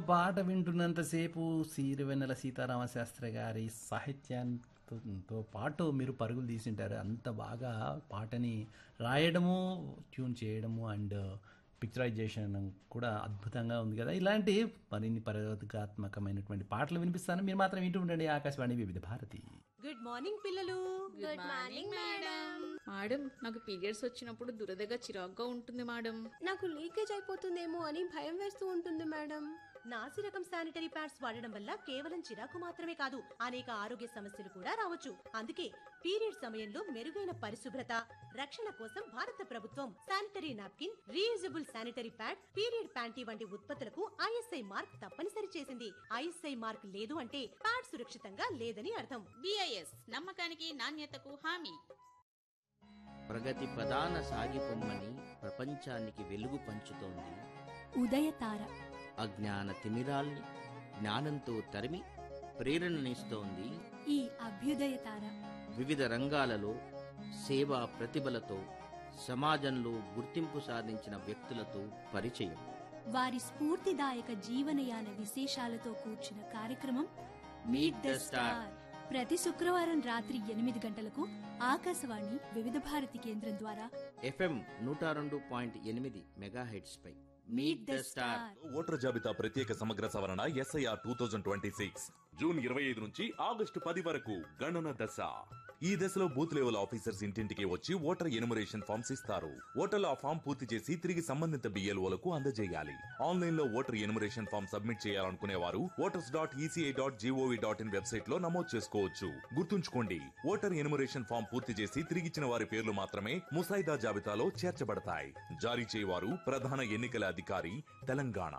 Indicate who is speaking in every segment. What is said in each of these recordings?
Speaker 1: పాట వింటున్నంతసేపు సిరివెన్నెల సీతారామ శాస్త్రి గారి సాహిత్యంతో పాటు మీరు పరుగులు తీసింటారు అంత బాగా పాటని రాయడము ట్యూన్ చేయడము అండ్ పిక్చరైజేషన్ కూడా అద్భుతంగా ఉంది కదా ఇలాంటి మరిన్ని పరివర్తకాత్మకమైనటువంటి పాటలు వినిపిస్తాను మీరు మాత్రం వింటూ ఉండండి ఆకాశవాణి వివిధ భారతి
Speaker 2: గుడ్ మార్నింగ్ పిల్లలు
Speaker 3: గుడ్ మార్నింగ్ మేడం
Speaker 4: మేడం నాకు పీరియడ్స్ వచ్చినప్పుడు దురదగా చిరాగ్గా ఉంటుంది మేడం
Speaker 3: నాకు లీకేజ్ అయిపోతుందేమో అని భయం వేస్తూ ఉంటుంది మేడం
Speaker 2: నాసి రకం శానిటరీ ప్యాడ్స్ వాడడం వల్ల కేవలం చిరాకు మాత్రమే కాదు అనేక ఆరోగ్య సమస్యలు కూడా రావచ్చు అందుకే పీరియడ్ సమయంలో మెరుగైన పరిశుభ్రత రక్షణ కోసం భారత ప్రభుత్వం sanitary napkin reusable sanitary pad period panty వంటి ఉత్పత్తులకు ఐఎస్ఐ మార్క్ తప్పనిసరి చేసింది ఐఎస్ఐ మార్క్ లేదు అంటే ప్యాడ్ సురక్షితంగా లేదని అర్థం
Speaker 4: బిఐఎస్ నమ్మకానికి నాణ్యతకు హామీ
Speaker 5: ప్రగతి ప్రధాన సాగిపొమ్మని ప్రపంచానికి వెలుగు పంచుతోంది
Speaker 6: ఉదయతార
Speaker 5: అజ్ఞాన తిమిరాల్ని జ్ఞానంతో తరిమి ప్రేరణనిస్తోంది
Speaker 6: ఈ అభ్యుదయతార
Speaker 5: వివిధ రంగాలలో సేవా ప్రతిభలతో సమాజంలో గుర్తింపు సాధించిన వ్యక్తులతో పరిచయం
Speaker 6: వారి స్ఫూర్తిదాయక జీవనయాన విశేషాలతో కూర్చున్న కార్యక్రమం మీట్ ద స్టార్ ప్రతి శుక్రవారం రాత్రి ఎనిమిది గంటలకు ఆకాశవాణి వివిధ భారతి కేంద్రం ద్వారా
Speaker 5: ఎఫ్ఎం నూట రెండు పాయింట్ ఎనిమిది మెగాహెడ్స్ పై
Speaker 6: మీట్ ద స్టార్
Speaker 7: ఓటర్ జాబితా ప్రత్యేక సమగ్ర సవరణ SIR two thousand twenty six June ఇరవై ఐదు నుంచి ఆగస్టు పది వరకు గణన దశ ఈ దశలో బూత్ లెవెల్ ఆఫీసర్స్ ఇంటింటికి వచ్చి ఓటర్ ఎనుమరేషన్ ఫామ్స్ ఇస్తారు ఓటర్లు ఆ ఫామ్ పూర్తి చేసి తిరిగి సంబంధిత బిఎల్ఓలకు అందజేయాలి ఆన్లైన్ లో ఓటర్ ఎనుమరేషన్ ఫామ్ సబ్మిట్ చేయాలనుకునే వారు voters dot ECI dot gov dot in website లో నమోదు చేసుకోవచ్చు గుర్తుంచుకోండి ఓటర్ ఎనుమరేషన్ ఫామ్ పూర్తి చేసి తిరిగిచ్చిన వారి పేర్లు మాత్రమే ముసాయిదా జాబితాలో చేర్చబడతాయి జారీ చేయవారు ప్రధాన ఎన్నికల అధికారి తెలంగాణ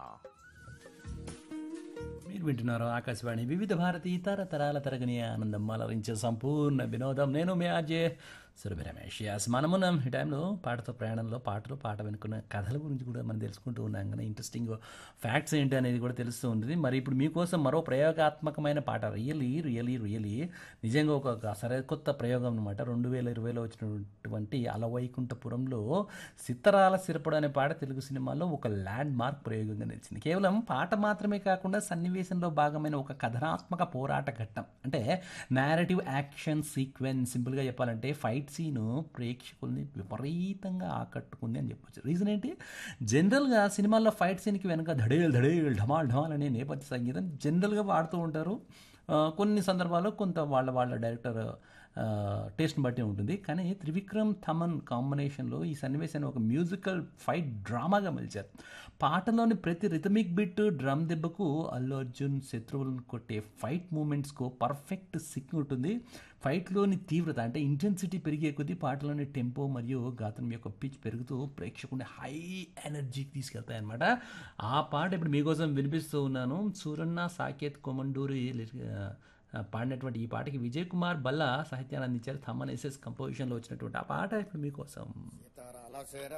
Speaker 1: మీరు వింటున్నారు ఆకాశవాణి వివిధ భారతి తరతరాల తరగని ఆనందం అలరించే సంపూర్ణ వినోదం నేను మీ ఆర్జే సురభి రమేష్ యాస్ మనమున్నాం ఈ టైంలో పాటతో ప్రయాణంలో పాటలు పాట వెనుకున్న కథల గురించి కూడా మనం తెలుసుకుంటూ ఉన్నాం కదా ఇంట్రెస్టింగ్ ఫ్యాక్ట్స్ ఏంటి అనేది కూడా తెలుస్తూ ఉంటుంది మరి ఇప్పుడు మీకోసం మరో ప్రయోగాత్మకమైన పాట రియలీ రియలీ రియలీ నిజంగా ఒక సరికొత్త ప్రయోగం అనమాట రెండు వేల ఇరవైలో వచ్చినటువంటి అలవైకుంఠపురంలో సిత్తరాల సిరపడు అనే పాట తెలుగు సినిమాలో ఒక ల్యాండ్ మార్క్ ప్రయోగంగా నిలిచింది కేవలం పాట మాత్రమే కాకుండా సన్నివేశంలో భాగమైన ఒక కథనాత్మక పోరాట ఘట్టం అంటే నేరేటివ్ యాక్షన్ సీక్వెన్స్ సింపుల్గా చెప్పాలంటే ఫైట్ సీను ప్రేక్షకుల్ని విపరీతంగా ఆకట్టుకుంది అని చెప్పొచ్చు రీజన్ ఏంటి జనరల్గా సినిమాల్లో ఫైట్ సీన్కి వెనక ధడేల్ ధడేల్ ఢమాల్ ఢమాల్ అనే నేపథ్య సంగీతం జనరల్గా వాడుతూ ఉంటారు ఆ, కొన్ని సందర్భాల్లో కొంత వాళ్ళ వాళ్ళ డైరెక్టర్ టేస్ట్ని బట్టి ఉంటుంది కానీ త్రివిక్రమ్ థమన్ కాంబినేషన్లో ఈ సన్నివేశాన్ని ఒక మ్యూజికల్ ఫైట్ డ్రామాగా మలిచారు పాటలోని ప్రతి రిథమిక్ బిట్ డ్రమ్ దెబ్బకు అల్లు అర్జున్ శత్రువులను కొట్టే ఫైట్ మూమెంట్స్కు పర్ఫెక్ట్ సిక్ ఉంటుంది ఫైట్లోని తీవ్రత అంటే ఇంటెన్సిటీ పెరిగే కొద్దీ పాటలోని టెంపో మరియు గాత్రం యొక్క పిచ్ పెరుగుతూ ప్రేక్షకుని హై ఎనర్జీకి తీసుకెళ్తాయి అనమాట ఆ పాట ఇప్పుడు మీకోసం వినిపిస్తూ ఉన్నాను సూరన్న సాకేత్ కొమండూరి లిరి- ఆ, పాడినటువంటి ఈ పాటకి విజయ్ కుమార్ బల్లా సాహిత్యాన్ని అందించారు థమ్మన్ ఎస్ఎస్ కంపోజిషన్లో వచ్చినటువంటి ఆ పాట ఇప్పుడు మీకోసం